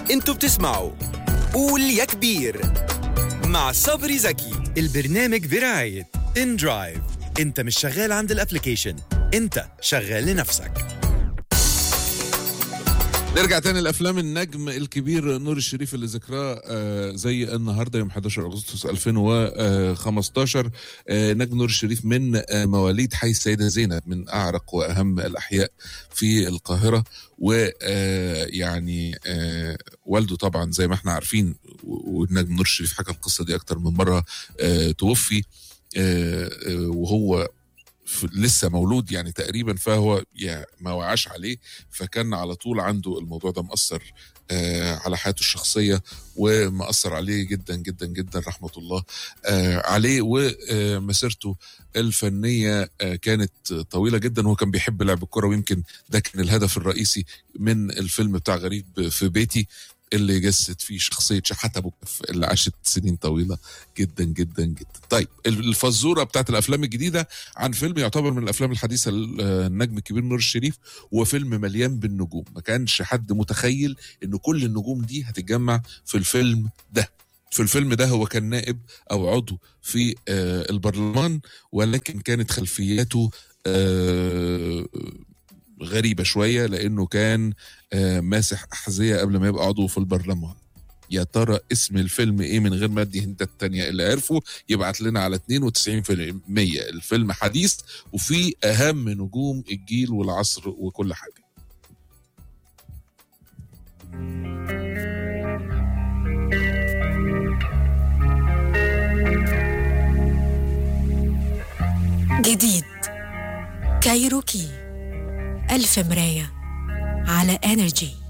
انتوا بتسمعوا قول يا كبير مع صبري زكي البرنامج برعاية ان درايف انت مش شغال عند الابليكيشن انت شغال لنفسك نرجع تاني لافلام النجم الكبير نور الشريف اللي ذكراه آه، زي النهارده يوم 11 اغسطس 2015 آه، نجم نور الشريف من آه، مواليد حي السيده زينب من اعرق واهم الاحياء في القاهره ويعني والده طبعا زي ما احنا عارفين و- والنجم نور الشريف حكى القصه دي اكتر من مره آه، توفي آه، آه، وهو في- لسه مولود يعني تقريبا فهو يعني ما وعاش عليه فكان على طول عنده الموضوع ده مأثر آه على حياته الشخصية ومأثر عليه جدا جدا جدا رحمة الله آه عليه ومسيرته الفنية آه كانت طويلة جدا وهو كان بيحب لعب الكرة ويمكن ده كان الهدف الرئيسي من الفيلم بتاع غريب في بيتي اللي جسد فيه شخصية شحاتة أبو كف اللي عاشت سنين طويلة جدا جدا جدا طيب الفزورة بتاعت الأفلام الجديدة عن فيلم يعتبر من الأفلام الحديثة النجم الكبير نور الشريف وفيلم مليان بالنجوم ما كانش حد متخيل ان كل النجوم دي هتتجمع في الفيلم ده في الفيلم ده هو كان نائب او عضو في آه البرلمان ولكن كانت خلفياته آه غريبة شوية لأنه كان آه ماسح أحذية قبل ما يبقى عضو في البرلمان يا ترى اسم الفيلم ايه من غير ما ادي هنتات التانية اللي عرفه يبعت لنا على 92% الفيلم حديث وفي اهم نجوم الجيل والعصر وكل حاجه جديد كايروكي ألف مراية على انرجي